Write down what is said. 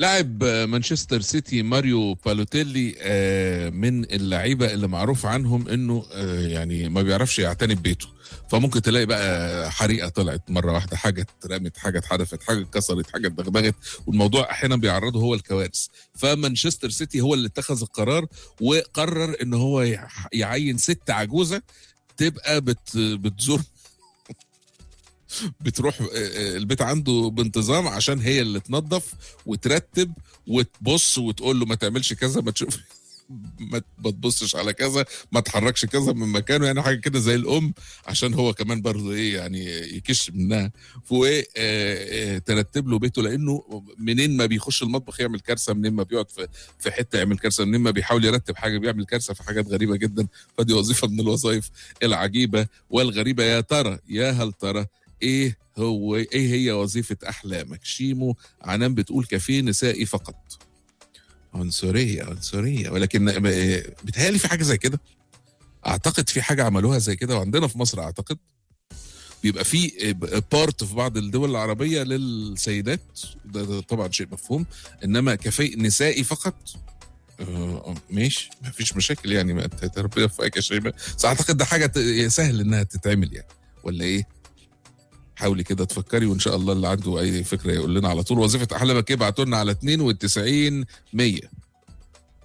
لاعب مانشستر سيتي ماريو بالوتيلي آه، من اللعيبه اللي معروف عنهم انه آه، يعني ما بيعرفش يعتني ببيته فممكن تلاقي بقى حريقه طلعت مره واحده حاجه اترمت حاجه اتحدفت حاجه اتكسرت حاجه اتدغدغت والموضوع احيانا بيعرضه هو الكوارث فمانشستر سيتي هو اللي اتخذ القرار وقرر ان هو يح- يعين ست عجوزه تبقى بت بتزور بتروح آه، آه، البيت عنده بانتظام عشان هي اللي تنظف وترتب وتبص وتقول له ما تعملش كذا ما تشوف ما ما تبصش على كذا ما تحركش كذا من مكانه يعني حاجه كده زي الام عشان هو كمان برضه ايه يعني يكش منها وايه آه، آه، ترتب له بيته لانه منين ما بيخش المطبخ يعمل كارثه منين ما بيقعد في في حته يعمل كارثه منين ما بيحاول يرتب حاجه بيعمل كارثه في حاجات غريبه جدا فدي وظيفه من الوظائف العجيبه والغريبه يا ترى يا هل ترى ايه هو ايه هي وظيفه احلامك شيمو عنان بتقول كافيه نسائي فقط عنصريه عنصريه ولكن بتهيألي في حاجه زي كده اعتقد في حاجه عملوها زي كده وعندنا في مصر اعتقد بيبقى في بارت في بعض الدول العربيه للسيدات ده, ده طبعا شيء مفهوم انما كافيه نسائي فقط آه، ماشي ما فيش مشاكل يعني ما ت- ربنا يوفقك يا شيماء بس اعتقد ده حاجه ت- سهل انها تتعمل يعني ولا ايه؟ حاولي كده تفكري وان شاء الله اللي عنده اي فكره يقول لنا على طول وظيفه احلامك ابعتوا لنا على 92 100